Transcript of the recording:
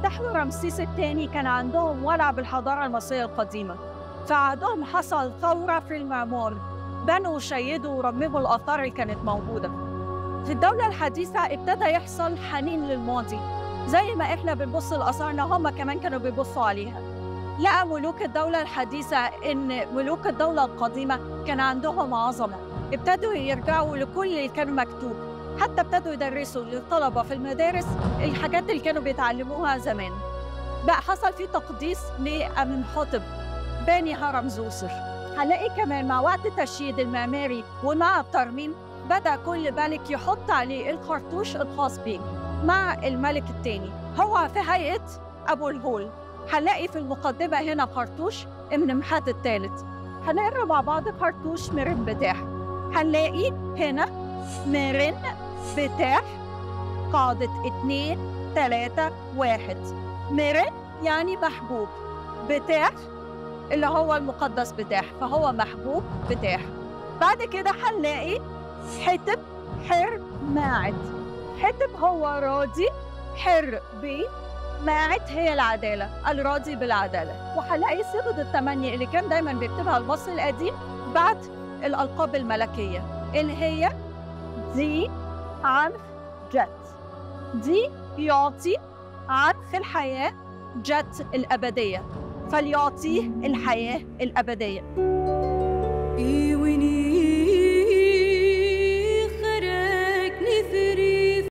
فتحوا رمسيس الثاني كان عندهم ولع بالحضارة المصرية القديمة فعندهم حصل ثورة في المعمار بنوا وشيدوا ورمموا الآثار اللي كانت موجودة في الدولة الحديثة ابتدى يحصل حنين للماضي زي ما احنا بنبص لآثارنا هم كمان كانوا بيبصوا عليها لقى ملوك الدولة الحديثة إن ملوك الدولة القديمة كان عندهم عظمة ابتدوا يرجعوا لكل اللي كان مكتوب حتى ابتدوا يدرسوا للطلبة في المدارس الحاجات اللي كانوا بيتعلموها زمان بقى حصل في تقديس لأمنحتب باني هرم زوسر هنلاقي كمان مع وقت التشييد المعماري ومع الترميم بدأ كل ملك يحط عليه الخرطوش الخاص بيه مع الملك التاني هو في هيئة أبو الهول هنلاقي في المقدمة هنا خرطوش امنمحات الثالث هنقرا مع بعض خرطوش مرن بتاح هنلاقي هنا مرن بتاح قاعدة اتنين تلاتة واحد مرن يعني محبوب بتاح اللي هو المقدس بتاح فهو محبوب بتاح بعد كده هنلاقي حتب حر ماعد حتب هو راضي حر بي ماعد هي العدالة الراضي بالعدالة وهنلاقي صيغة التمني اللي كان دايما بيكتبها المصري القديم بعد الألقاب الملكية اللي هي دي عنف جت دي يعطي عنف الحياة جت الأبدية فليعطيه الحياة الأبدية إيوني